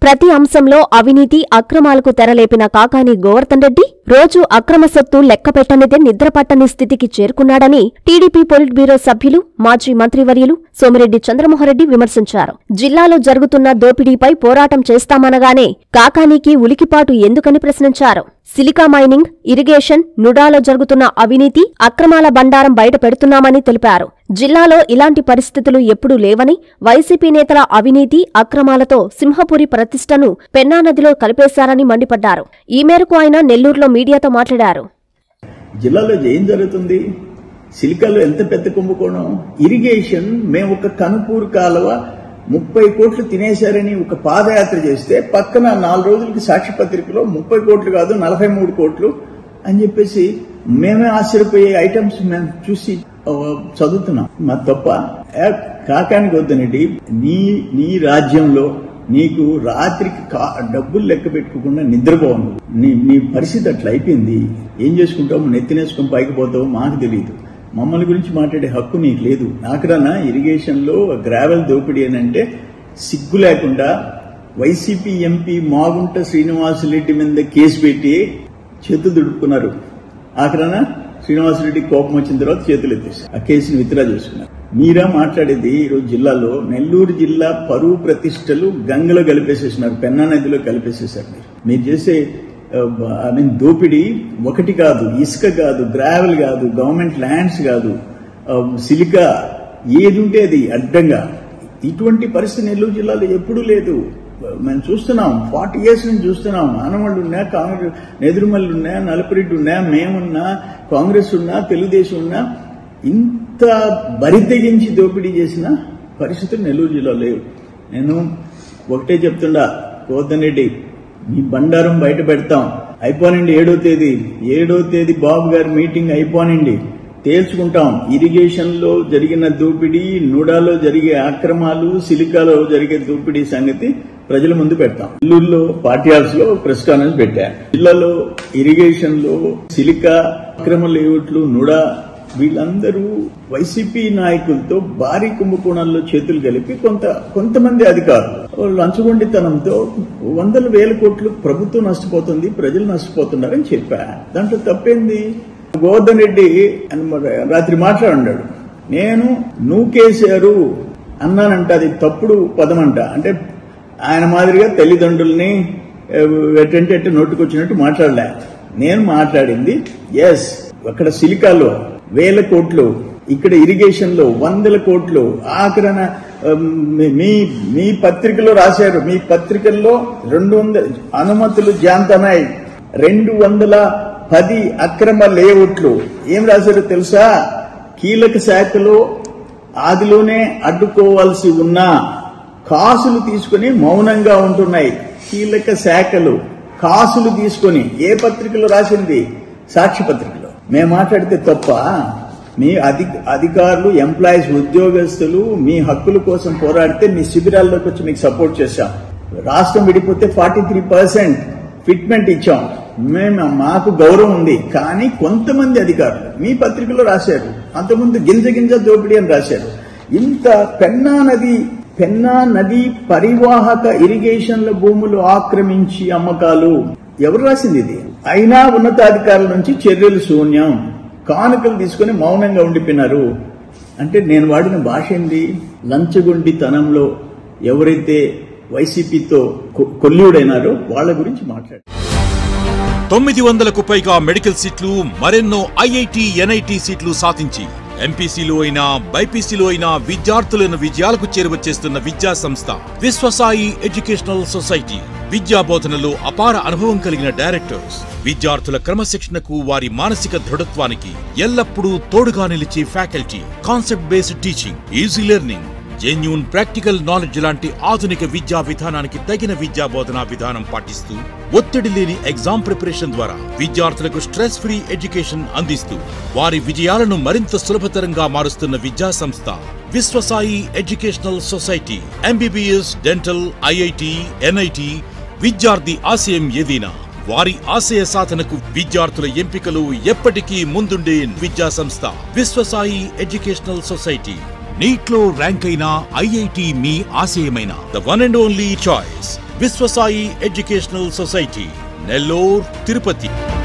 ప్రతి అంశంలో అవినీతి అక్రమాలకు తెరలేపిన కాకాని గోవర్ధన్ రెడ్డి రోజు అక్రమ సొత్తు లెక్కపెట్టనిదే నిద్రపట్టని స్థితికి చేరుకున్నాడని టీడీపీ పొలిట్ బ్యూరో సభ్యులు మాజీ మంత్రివర్యులు సోమిరెడ్డి చంద్రమోహన్రెడ్డి విమర్శించారు జిల్లాలో జరుగుతున్న దోపిడీపై పోరాటం చేస్తామనగానే కాకానీకి ఉలికిపాటు ఎందుకని ప్రశ్నించారు సిలికా మైనింగ్ ఇరిగేషన్ నుడాలో జరుగుతున్న అవినీతి అక్రమాల బండారం బయట పెడుతున్నామని తెలిపారు జిల్లాలో ఇలాంటి పరిస్థితులు ఎప్పుడూ లేవని వైసీపీ నేతల అవినీతి అక్రమాలతో సింహపురి ప్రతిష్టను పెన్నా నదిలో కలిపేశారని మండిపడ్డారు ఈ మేరకు ఆయన నెల్లూరులో మీడియాతో మాట్లాడారు జిల్లాలో ఏం జరుగుతుంది సిలికాలో ఎంత పెద్ద కుంభకోణం ఇరిగేషన్ మేము ఒక కనుపూరు కాలువ ముప్పై కోట్లు తినేశారని ఒక పాదయాత్ర చేస్తే పక్కన నాలుగు రోజులకి సాక్షి పత్రికలో ముప్పై కోట్లు కాదు నలభై మూడు కోట్లు అని చెప్పేసి మేమే ఆశ్చర్యపోయే ఐటమ్స్ మేము చూసి ఆ, చదువుతున్నాం మా తప్ప ఏ, కాకానికి వద్దనండి నీ నీ రాజ్యంలో నీకు రాత్రికి కా- డబ్బులు లెక్క పెట్టుకోకుండా నిద్రపోను నీ నీ పరిస్థితి అట్లా అయిపోయింది ఏం చేసుకుంటావు నెత్తినేసుకుని పైకి పోతావు మాకు తెలియదు మమ్మల్ని గురించి మాట్లాడే హక్కు నీకు లేదు నాకురానా ఇరిగేషన్ లో గ్రావెల్ దోపిడీ అని అంటే సిగ్గు లేకుండా వైసీపీ ఎంపీ మాగుంట శ్రీనివాసరెడ్డి మీద కేసు పెట్టి చేతులు దుడుపుకున్నారు ఆఖరాన శ్రీనివాసరెడ్డి కోపం వచ్చిన తర్వాత చేతులు ఎత్తేసి ఆ కేసుని విత్డ్రా చేసుకున్నారు మీరా మాట్లాడేది ఈరోజు జిల్లాలో నెల్లూరు జిల్లా పరువు ప్రతిష్టలు గంగలో కలిపేసేసినారు పెన్నా నదిలో కలిపేసేసారు మీరు మీరు చేసే ఐ మీన్ దోపిడీ ఒకటి కాదు ఇసుక కాదు గ్రావెల్ కాదు గవర్నమెంట్ ల్యాండ్స్ కాదు ఆ, సిలికా ఏది ఉంటే అది అడ్డంగా ఇటువంటి పరిస్థితి నెల్లూరు జిల్లాలో ఎప్పుడూ లేదు మేము చూస్తున్నాం ఫార్టీ ఇయర్స్ నుంచి చూస్తున్నాం ఆనవాళ్ళు ఉన్నా కాంగ్రెస్ నెదురుమల్లి ఉన్నా నలపరెడ్డి ఉన్నా మేమున్నా కాంగ్రెస్ ఉన్నా తెలుగుదేశం ఉన్నా ఇంత బరితెగించి దోపిడీ చేసిన పరిస్థితులు నెల్లూరు జిల్లాలో లేవు నేను ఒకటే చెప్తుండా గోవర్ధన్ రెడ్డి మీ బండారం బయట పెడతాం అయిపోనండి ఏడో తేదీ ఏడో తేదీ బాబు గారి మీటింగ్ అయిపోనండి తేల్చుకుంటాం ఇరిగేషన్ లో జరిగిన దోపిడీ నుడాలో జరిగే అక్రమాలు సిలికాలో జరిగే దోపిడీ సంగతి ప్రజల ముందు పెడతాం నెల్లూరులో పార్టీ హౌస్ లో ప్రెస్ కాన్ఫరెన్స్ పెట్టా జిల్లాలో ఇరిగేషన్ లో సిలికా అక్రమ లేఅవుట్లు నుడా వీళ్ళందరూ వైసీపీ నాయకులతో భారీ కుంభకోణాల్లో చేతులు కలిపి కొంత కొంతమంది అధికారులు లంచగొండితనంతో వందల వేల కోట్లు ప్రభుత్వం నష్టపోతుంది ప్రజలు నష్టపోతున్నారని చెప్పా దాంట్లో తప్పేంది గోవర్ధన్ రెడ్డి అని మరి రాత్రి మాట్లాడాడు నేను నూకేశారు అన్నానంట అది తప్పుడు పదమంట అంటే ఆయన మాదిరిగా తల్లిదండ్రుల్ని ఎట్టంటే ఎట్ట నోటుకొచ్చినట్టు మాట్లాడలే నేను మాట్లాడింది ఎస్ అక్కడ సిలికాలో వేల కోట్లు ఇక్కడ ఇరిగేషన్ లో వందల కోట్లు ఆఖరణ ఉమ్, మీ మీ పత్రికలో రాశారు మీ పత్రికల్లో రెండు వందల అనుమతులు జాంతనాయి రెండు వందల పది అక్రమ లేఅవుట్లు ఏం రాశారో తెలుసా కీలక శాఖలో ఆదిలోనే అడ్డుకోవాల్సి ఉన్న కాసులు తీసుకుని మౌనంగా ఉంటున్నాయి కీలక శాఖలు కాసులు తీసుకొని ఏ పత్రికలో రాసింది సాక్షి పత్రికలో మేము మాట్లాడితే తప్ప మీ అధి అధికారులు ఎంప్లాయీస్ ఉద్యోగస్తులు మీ హక్కుల కోసం పోరాడితే మీ శిబిరాల్లోకి వచ్చి మీకు సపోర్ట్ చేశాం రాష్ట్రం విడిపోతే ఫార్టీ త్రీ పర్సెంట్ ఫిట్మెంట్ ఇచ్చాం మేము మాకు గౌరవం ఉంది కానీ కొంతమంది అధికారులు మీ పత్రికలో రాశారు అంతకుముందు గింజ గింజ దోపిడీ అని రాశారు ఇంత పెన్నా నది పెన్నా నది పరివాహక ఇరిగేషన్ల భూములు ఆక్రమించి అమ్మకాలు ఎవరు రాసింది ఇది అయినా ఉన్నతాధికారుల నుంచి చర్యలు శూన్యం కానుకలు తీసుకుని మౌనంగా ఉండిపోయినారు అంటే నేను వాడిన భాష ఏంది లంచగొండితనంలో ఎవరైతే వైసీపీతో కొ- కొల్లుడైనారో వాళ్ళ గురించి మాట్లాడు తొమ్మిది వందలకు పైగా మెడికల్ సీట్లు మరెన్నో ఐఐటి ఎన్ఐటి సీట్లు సాధించి ఎంపీసీలో అయినా బైపీసీలో అయినా విద్యార్థులను విజయాలకు చేరువచేస్తున్న విద్యా సంస్థ విశ్వసాయి ఎడ్యుకేషనల్ సొసైటీ విద్యా బోధనలో అపార అనుభవం కలిగిన డైరెక్టర్స్ విద్యార్థుల క్రమశిక్షణకు వారి మానసిక దృఢత్వానికి ఎల్లప్పుడూ తోడుగా నిలిచే faculty concept based teaching easy learning genuine practical knowledge లాంటి ఆధునిక విద్యా విధానానికి తగిన విద్యా బోధనా విధానం పాటిస్తూ ఒత్తిడి లేని ఎగ్జామ్ ప్రిపరేషన్ ద్వారా విద్యార్థులకు స్ట్రెస్ ఫ్రీ ఎడ్యుకేషన్ అందిస్తూ వారి విజయాలను మరింత సులభతరంగా మారుస్తున్న విద్యా సంస్థ Viswasai educational society MBBS dental IIT NIT విద్యార్థి ఆశయం ఏదైనా వారి ఆశయ సాధనకు విద్యార్థుల ఎంపికలు ఎప్పటికీ ముందుండే విద్యా సంస్థ విశ్వసాయి ఎడ్యుకేషనల్ సొసైటీ నీట్లో ర్యాంక్ అయిన ఐఐటి మీ ఆశయమైన the one and only choice Viswasai educational society Nellore Tirupati